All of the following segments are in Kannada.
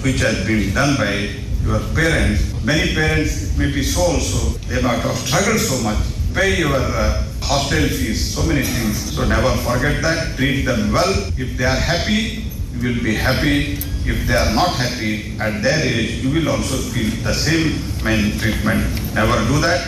which has been done by your parents. Many parents may be so also, they might have struggled so much. Pay your uh, hostel fees, so many things. So never forget that. Treat them well. If they are happy, you will be happy. If they are not happy at their age, you will also feel the same main treatment. Never do that.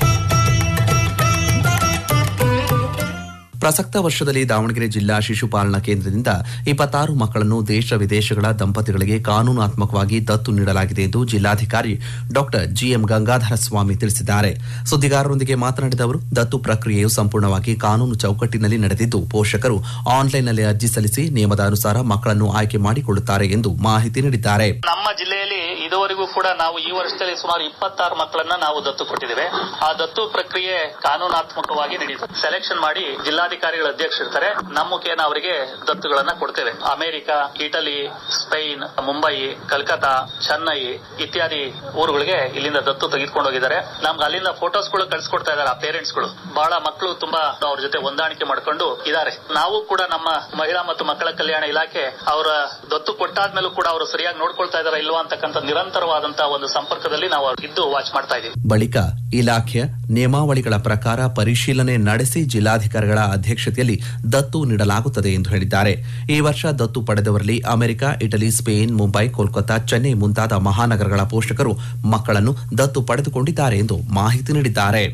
ಪ್ರಸಕ್ತ ವರ್ಷದಲ್ಲಿ ದಾವಣಗೆರೆ ಜಿಲ್ಲಾ ಶಿಶುಪಾಲನಾ ಕೇಂದ್ರದಿಂದ ಇಪ್ಪತ್ತಾರು ಮಕ್ಕಳನ್ನು ದೇಶ ವಿದೇಶಗಳ ದಂಪತಿಗಳಿಗೆ ಕಾನೂನಾತ್ಮಕವಾಗಿ ದತ್ತು ನೀಡಲಾಗಿದೆ ಎಂದು ಜಿಲ್ಲಾಧಿಕಾರಿ ಡಾಕ್ಟರ್ ಜಿಎಂ ಗಂಗಾಧರ ಸ್ವಾಮಿ ತಿಳಿಸಿದ್ದಾರೆ ಸುದ್ದಿಗಾರರೊಂದಿಗೆ ಮಾತನಾಡಿದ ಅವರು ದತ್ತು ಪ್ರಕ್ರಿಯೆಯು ಸಂಪೂರ್ಣವಾಗಿ ಕಾನೂನು ಚೌಕಟ್ಟಿನಲ್ಲಿ ನಡೆದಿದ್ದು ಪೋಷಕರು ಆನ್ಲೈನ್ನಲ್ಲಿ ಅರ್ಜಿ ಸಲ್ಲಿಸಿ ನಿಯಮದ ಅನುಸಾರ ಮಕ್ಕಳನ್ನು ಆಯ್ಕೆ ಮಾಡಿಕೊಳ್ಳುತ್ತಾರೆ ಎಂದು ಮಾಹಿತಿ ನೀಡಿದ್ದಾರೆ ನಮ್ಮ ಜಿಲ್ಲೆಯಲ್ಲಿ ಇದುವರೆಗೂ ಕೂಡ ನಾವು ಈ ವರ್ಷದಲ್ಲಿ ಸುಮಾರು ಇಪ್ಪತ್ತಾರು ಮಕ್ಕಳನ್ನ ನಾವು ದತ್ತು ಕೊಟ್ಟಿದ್ದೇವೆ ಆ ದತ್ತು ಪ್ರಕ್ರಿಯೆ ಕಾನೂನಾತ್ಮಕವಾಗಿ ನಡೆಯುತ್ತೆ ಸೆಲೆಕ್ಷನ್ ಮಾಡಿ ಜಿಲ್ಲಾಧಿಕಾರಿಗಳ ಅಧ್ಯಕ್ಷರಿರ್ತಾರೆ ನಮ್ಮ ಮುಖೇನ ಅವರಿಗೆ ದತ್ತುಗಳನ್ನ ಕೊಡ್ತೇವೆ America Italy Spain Mumbai Calcutta Chennai ಇತ್ಯಾದಿ ಊರುಗಳಿಗೆ ಇಲ್ಲಿಂದ ದತ್ತು ತೆಗೆದುಕೊಂಡು ಹೋಗಿದ್ದಾರೆ ನಮ್ಗೆ ಅಲ್ಲಿಂದ ಫೋಟೋಸ್ಗಳು ಕಳ್ಸಿಕೊಡ್ತಾ ಇದ್ದಾರೆ ಆ ಪೇರೆಂಟ್ಸ್ಗಳು ಬಹಳ ಮಕ್ಕಳು ತುಂಬಾ ಅವ್ರ ಜೊತೆ ಹೊಂದಾಣಿಕೆ ಮಾಡ್ಕೊಂಡು ಇದ್ದಾರೆ ನಾವು ಕೂಡ ನಮ್ಮ ಮಹಿಳಾ ಮತ್ತು ಮಕ್ಕಳ ಕಲ್ಯಾಣ ಇಲಾಖೆ ಅವರ ದತ್ತು ಕೊಟ್ಟಾದ್ಮೇಲೂ ಕೂಡ ಅವರು ಸರಿಯಾಗಿ ನೋಡ್ಕೊಳ್ತಾ ಇದಾರ ಇಲ್ವಾ ಅಂತಕ್ಕಂಥ ನಿರಂತರವಾದಂತಹ ಒಂದು ಸಂಪರ್ಕದಲ್ಲಿ ನಾವು ಇದ್ದು ವಾಚ್ ಮಾಡ್ತಾ ಇದೀವಿ ಬಳಿಕ ಇಲಾಖೆಯ ನಿಯಮಾವಳಿಗಳ ಪ್ರಕಾರ ಪರಿಶೀಲನೆ ನಡೆಸಿ ಜಿಲ್ಲಾಧಿಕಾರಿಗಳ ಅಧ್ಯಕ್ಷತೆಯಲ್ಲಿ ದತ್ತು ನೀಡಲಾಗುತ್ತದೆ ಎಂದು ಹೇಳಿದ್ದಾರೆ ಈ ವರ್ಷ ದತ್ತು ಪಡೆದವರಲ್ಲಿ America Italy Spain Mumbai Kolkata Chennai ಮುಂತಾದ ಮಹಾನಗರಗಳ ಪೋಷಕರು ಮಕ್ಕಳನ್ನು ದತ್ತು ಪಡೆದುಕೊಂಡಿದ್ದಾರೆ ಎಂದು ಮಾಹಿತಿ ನೀಡಿದ್ದಾರೆ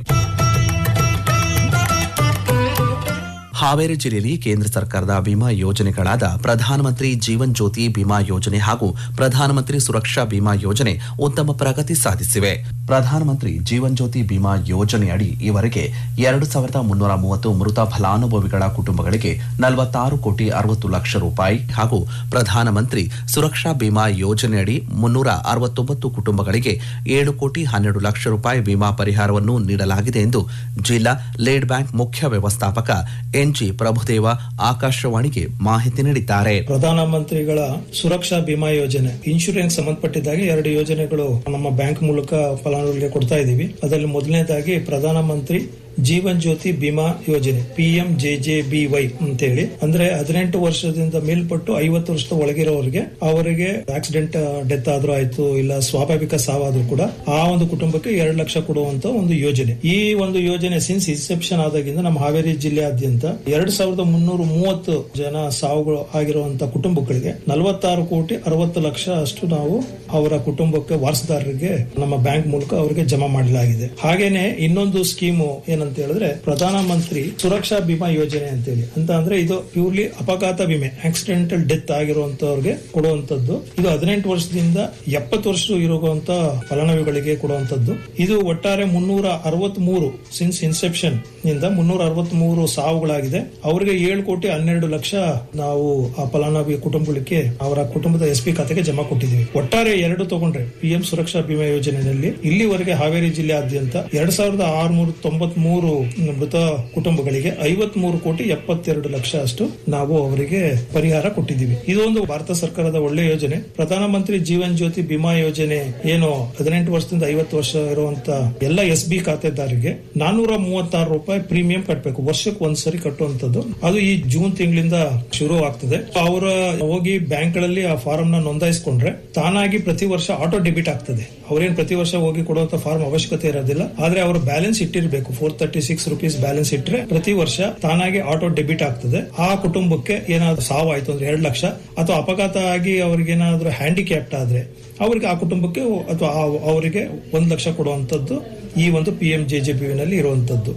ಹಾವೇರಿ ಜಿಲ್ಲೆಯಲ್ಲಿ ಕೇಂದ್ರ ಸರ್ಕಾರದ ವಿಮಾ ಯೋಜನೆಗಳಾದ ಪ್ರಧಾನಮಂತ್ರಿ ಜೀವನ್ ಜ್ಯೋತಿ ಬಿಮಾ ಯೋಜನೆ ಹಾಗೂ ಪ್ರಧಾನಮಂತ್ರಿ ಸುರಕ್ಷಾ ಬಿಮಾ ಯೋಜನೆ ಉತ್ತಮ ಪ್ರಗತಿ ಸಾಧಿಸಿವೆ ಪ್ರಧಾನಮಂತ್ರಿ ಜೀವನ್ ಜ್ಯೋತಿ ಬಿಮಾ ಯೋಜನೆಯಡಿ ಈವರೆಗೆ ಎರಡು ಸಾವಿರದ ಮುನ್ನೂರ ಮೂವತ್ತು ಮೃತ ಫಲಾನುಭವಿಗಳ ಕುಟುಂಬಗಳಿಗೆ ನಲವತ್ತಾರು ಕೋಟಿ ಅರವತ್ತು ಲಕ್ಷ ರೂಪಾಯಿ ಹಾಗೂ ಪ್ರಧಾನಮಂತ್ರಿ ಸುರಕ್ಷಾ ಬಿಮಾ ಯೋಜನೆಯಡಿ ಮುನ್ನೂರ ಅರವತ್ತೊಂಬತ್ತು ಕುಟುಂಬಗಳಿಗೆ ಏಳು ಕೋಟಿ ಹನ್ನೆರಡು ಲಕ್ಷ ರೂಪಾಯಿ ವಿಮಾ ಪರಿಹಾರವನ್ನು ನೀಡಲಾಗಿದೆ ಎಂದು ಜಿಲ್ಲಾ ಲೇಡ್ ಬ್ಯಾಂಕ್ ಮುಖ್ಯ ವ್ಯವಸ್ಥಾಪಕ ಎನ್ಜಿ ಪ್ರಭುದೇವ ಆಕಾಶವಾಣಿಗೆ ಮಾಹಿತಿ ನೀಡಿದ್ದಾರೆ ಪ್ರಧಾನಮಂತ್ರಿಗಳ ಸುರಕ್ಷಾ ಬಿಮಾ ಯೋಜನೆ ಇನ್ಶೂರೆನ್ಸ್ ಸಂಬಂಧಪಟ್ಟಿದ್ದಾಗೆ ಎರಡು ಯೋಜನೆಗಳು ನಮ್ಮ ಬ್ಯಾಂಕ್ ಮೂಲಕ ಫಲಾನುಭವಿಗಳಿಗೆ ಕೊಡ್ತಾ ಇದ್ದೀವಿ ಅದರಲ್ಲಿ ಮೊದಲನೇದಾಗಿ ಪ್ರಧಾನಮಂತ್ರಿ ಜೀವನ್ ಜ್ಯೋತಿ ಬಿಮಾ ಯೋಜನೆ P M J J B Y ಅಂತೇಳಿ ಅಂದ್ರೆ ಹದಿನೆಂಟು ವರ್ಷದಿಂದ ಮೇಲ್ಪಟ್ಟು ಐವತ್ತು ವರ್ಷದ ಒಳಗಿರೋರಿಗೆ ಅವರಿಗೆ ಆಕ್ಸಿಡೆಂಟ್ ಡೆತ್ ಆದ್ರೂ ಆಯ್ತು ಇಲ್ಲ ಸ್ವಾಭಾವಿಕ ಸಾವಾದ್ರೂ ಕೂಡ ಆ ಒಂದು ಕುಟುಂಬಕ್ಕೆ ಎರಡು ಲಕ್ಷ ಕೊಡುವಂತ ಒಂದು ಯೋಜನೆ ಈ ಒಂದು ಯೋಜನೆ ಸಿನ್ಸ್ ಇನ್ಸೆಪ್ಷನ್ ಆದಾಗಿಂದ ನಮ್ಮ ಹಾವೇರಿ ಜಿಲ್ಲೆಯಾದ್ಯಂತ ಎರಡ್ ಸಾವಿರದ ಮುನ್ನೂರ ಮೂವತ್ತು ಜನ ಸಾವುಗಳು ಆಗಿರುವಂತ ಕುಟುಂಬಗಳಿಗೆ ನಲವತ್ತಾರು ಕೋಟಿ ಅರವತ್ತು ಲಕ್ಷ ಅಷ್ಟು ನಾವು ಅವರ ಕುಟುಂಬಕ್ಕೆ ವಾರಸುದಾರರಿಗೆ ನಮ್ಮ ಬ್ಯಾಂಕ್ ಮೂಲಕ ಅವರಿಗೆ ಜಮಾ ಮಾಡಲಾಗಿದೆ ಹಾಗೇನೆ ಇನ್ನೊಂದು ಸ್ಕೀಮು ಏನಂತ ಹೇಳಿದ್ರೆ ಪ್ರಧಾನಮಂತ್ರಿ ಸುರಕ್ಷಾ ಬಿಮಾ ಯೋಜನೆ ಅಂತೇಳಿ ಅಂತ ಅಂದ್ರೆ ಇದು ಪ್ಯೂರ್ಲಿ ಅಪಘಾತ ವಿಮೆ ಆಕ್ಸಿಡೆಂಟಲ್ ಡೆತ್ ಆಗಿರುವಂತವ್ರಿಗೆ ಕೊಡುವಂತದ್ದು ಇದು ಹದಿನೆಂಟು ವರ್ಷದಿಂದ ಎಪ್ಪತ್ತು ವರ್ಷ ಇರುವಂತ ಫಲಾನುಭವಿಗಳಿಗೆ ಕೊಡುವಂತದ್ದು ಇದು ಒಟ್ಟಾರೆ ಮುನ್ನೂರ ಅರವತ್ತ್ ಮೂರು ಸಿನ್ಸ್ ಇನ್ಸೆಪ್ಷನ್ ನಿಂದ ಮುನ್ನೂರ ಅರವತ್ತ್ ಮೂರು ಸಾವುಗಳಾಗಿದೆ ಅವರಿಗೆ ಏಳು ಕೋಟಿ ಹನ್ನೆರಡು ಲಕ್ಷ ನಾವು ಆ ಫಲಾನುಭವಿ ಕುಟುಂಬಗಳಿಗೆ ಅವರ ಕುಟುಂಬದ ಎಸ್ ಪಿ ಖಾತೆಗೆ ಜಮಾ ಕೊಟ್ಟಿದ್ದೀವಿ ಒಟ್ಟಾರೆ ಎರಡು ತಗೊಂಡ್ರೆ ಪಿಎಂ ಸುರಕ್ಷಾ ಬಿಮಾ ಯೋಜನೆಯಲ್ಲಿ ಇಲ್ಲಿವರೆಗೆ ಹಾವೇರಿ ಜಿಲ್ಲೆಯಾದ್ಯಂತ ಎರಡ್ ಸಾವಿರದ ಆರುನೂರ ತೊಂಬತ್ ಮೂರು ಮೃತ ಕುಟುಂಬಗಳಿಗೆ ಐವತ್ ಮೂರು ಕೋಟಿ ಎಪ್ಪತ್ತೆರಡು ಲಕ್ಷ ಅಷ್ಟು ನಾವು ಅವರಿಗೆ ಪರಿಹಾರ ಕೊಟ್ಟಿದ್ದೀವಿ ಇದು ಒಂದು ಭಾರತ ಸರ್ಕಾರದ ಒಳ್ಳೆ ಯೋಜನೆ ಪ್ರಧಾನಮಂತ್ರಿ ಜೀವನ್ ಜ್ಯೋತಿ ಬಿಮಾ ಯೋಜನೆ ಏನು ಹದಿನೆಂಟು ವರ್ಷದಿಂದ ಐವತ್ತು ವರ್ಷ ಇರುವಂತ ಎಲ್ಲ ಎಸ್ ಬಿ ಖಾತೆದಾರರಿಗೆ ನಾನೂರ ಮೂವತ್ತಾರು ರೂಪಾಯಿ ಪ್ರೀಮಿಯಂ ಕಟ್ಟಬೇಕು ವರ್ಷಕ್ಕೆ ಒಂದ್ಸರಿ ಕಟ್ಟುವಂತದ್ದು ಅದು ಈ ಜೂನ್ ತಿಂಗಳಿಂದ ಶುರು ಆಗ್ತದೆ ಅವರ ಹೋಗಿ ಬ್ಯಾಂಕ್ ಗಳಲ್ಲಿ ಆ ಫಾರಂ ನ ನೋಂದಾಯಿಸಿಕೊಂಡ್ರೆ ತಾನಾಗಿ ಪ್ರತಿ ವರ್ಷ ಆಟೋ ಡೆಬಿಟ್ ಆಗ್ತದೆ ಅವ್ರೇನ್ ಪ್ರತಿ ವರ್ಷ ಹೋಗಿ ಕೊಡುವಂತ ಫಾರ್ಮ್ ಅವಶ್ಯಕತೆ ಇರೋದಿಲ್ಲ ಆದ್ರೆ ಅವರು ಬ್ಯಾಲೆನ್ಸ್ ಇಟ್ಟಿರಬೇಕು four thirty six rupees balance ಇಟ್ಟರೆ ಪ್ರತಿ ವರ್ಷ ತಾನಾಗಿ ಆಟೋ ಡೆಬಿಟ್ ಆಗ್ತದೆ ಆ ಕುಟುಂಬಕ್ಕೆ ಏನಾದ್ರು ಸಾವಾಯ್ತು ಅಂದ್ರೆ ಎರಡು ಲಕ್ಷ ಅಥವಾ ಅಪಘಾತ ಆಗಿ ಅವ್ರಿಗೆ ಏನಾದ್ರು ಹ್ಯಾಂಡಿಕ್ಯಾಪ್ಟ್ ಆದ್ರೆ ಅವರಿಗೆ ಆ ಕುಟುಂಬಕ್ಕೆ ಅಥವಾ ಆ- ಅವರಿಗೆ ಒಂದು ಲಕ್ಷ ಕೊಡುವಂತದ್ದು ಈ ಒಂದು P M J J B ನಲ್ಲಿ ಇರುವಂತದ್ದು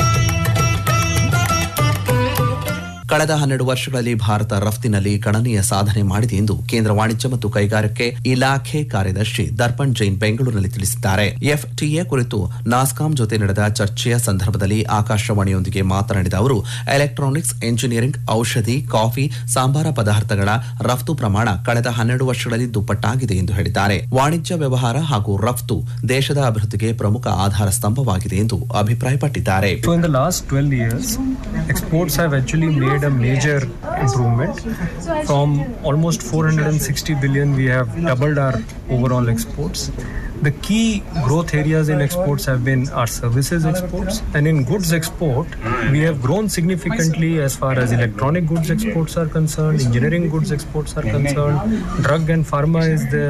ಕಳೆದ ಹನ್ನೆರಡು ವರ್ಷಗಳಲ್ಲಿ ಭಾರತ ರಫ್ತಿನಲ್ಲಿ ಗಣನೀಯ ಸಾಧನೆ ಮಾಡಿದೆ ಎಂದು ಕೇಂದ್ರ ವಾಣಿಜ್ಯ ಮತ್ತು ಕೈಗಾರಿಕೆ ಇಲಾಖೆ ಕಾರ್ಯದರ್ಶಿ ದರ್ಪಣ್ ಜೈನ್ ಬೆಂಗಳೂರಿನಲ್ಲಿ ತಿಳಿಸಿದ್ದಾರೆ ಎಫ್ಟಿಎ ಕುರಿತು ನಾಸ್ಕಾಂ ಜೊತೆ ನಡೆದ ಚರ್ಚೆಯ ಸಂದರ್ಭದಲ್ಲಿ ಆಕಾಶವಾಣಿಯೊಂದಿಗೆ ಮಾತನಾಡಿದ ಅವರು ಎಲೆಕ್ಟ್ರಾನಿಕ್ಸ್ ಎಂಜಿನಿಯರಿಂಗ್ ಔಷಧಿ ಕಾಫಿ ಸಾಂಬಾರ ಪದಾರ್ಥಗಳ ರಫ್ತು ಪ್ರಮಾಣ ಕಳೆದ ಹನ್ನೆರಡು ವರ್ಷಗಳಲ್ಲಿ ದುಪ್ಪಟ್ಟಾಗಿದೆ ಎಂದು ಹೇಳಿದ್ದಾರೆ ವಾಣಿಜ್ಯ ವ್ಯವಹಾರ ಹಾಗೂ ರಫ್ತು ದೇಶದ ಅಭಿವೃದ್ಧಿಗೆ ಪ್ರಮುಖ ಆಧಾರ ಸ್ತಂಭವಾಗಿದೆ ಎಂದು ಅಭಿಪ್ರಾಯಪಟ್ಟಿದ್ದಾರೆ So in the last 12 years, exports have actually made a major improvement. From almost 460 billion, we have doubled our overall exports. The key growth areas in exports have been our services exports, and in goods export, we have grown significantly as far as electronic goods exports are concerned, engineering goods exports are concerned, drug and pharma is the